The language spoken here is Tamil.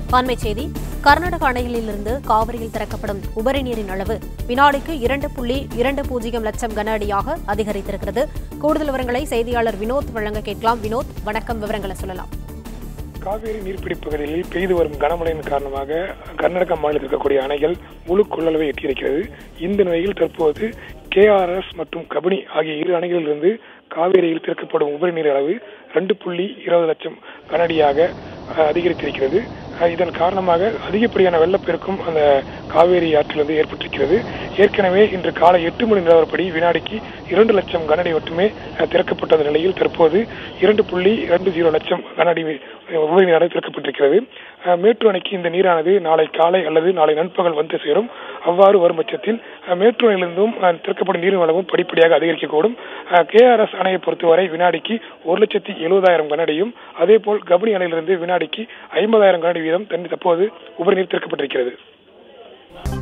அண்மைச் செய்தி கர்நாடக அணைகளிலிருந்து காவிரியில் திறக்கப்படும் உபரி நீரின் அளவு வினாடிக்கு இரண்டு புள்ளி இரண்டு பூஜ்ஜியம் லட்சம் கன அடியாக அதிகரித்திருக்கிறது கூடுதல் விவரங்களை செய்தியாளர் வினோத் வழங்க கேட்கலாம் வினோத் வணக்கம் விவரங்களை சொல்லலாம் காவேரி நீர்பிடிப்பு பகுதிகளில் பெய்து வரும் கனமழையின் காரணமாக கர்நாடக மாநிலத்தில் இருக்கக்கூடிய அணைகள் முழு கொள்ளளவை எட்டியிருக்கிறது இந்த நிலையில் தற்போது கேஆர்எஸ் மற்றும் கபினி ஆகிய இரு அணைகளிலிருந்து காவேரியில் திறக்கப்படும் உபரி நீர் அளவு ரெண்டு புள்ளி இருபது லட்சம் கனஅடியாக அஹ், அதிகரித்திருக்கிறது அஹ், இதன் காரணமாக அதிகப்படியான வெள்ளப்பெருக்கும் அந்த காவேரி ஆற்றிலிருந்து ஏற்பட்டிருக்கிறது ஏற்கனவே இன்று காலை எட்டு மணி நிலவரப்படி வினாடிக்கு இரண்டு லட்சம் கனஅடி மட்டுமே அஹ், திறக்கப்பட்ட நிலையில் தற்போது இரண்டு புள்ளி இரண்டு ஜீரோ லட்சம் கனஅடி அஹ், உபரி நீரானது திறக்கப்பட்டிருக்கிறது அஹ், மேட்டூர் அணைக்கு இந்த நீரானது நாளை காலை அல்லது நாளை நண்பகல் வந்து சேரும் அவ்வாறு வரும் பட்சத்தில் அஹ், மேட்டூர் அணையிலிருந்தும் அஹ், திறக்கப்படும் நீரின் அளவும் படிப்படியாக அதிகரிக்கக்கூடும் கேஆர்எஸ் அணையை பொறுத்தவரை வினாடிக்கு ஒரு லட்சத்தி எழுபதாயிரம் கனஅடியும் அதேபோல் கபினி அணையிலிருந்து வினாடிக்கு ஐம்பதாயிரம் கனஅடி வீதம் தண்ணி தற்போது உபரி நீர் திறக்கப்பட்டிருக்கிறது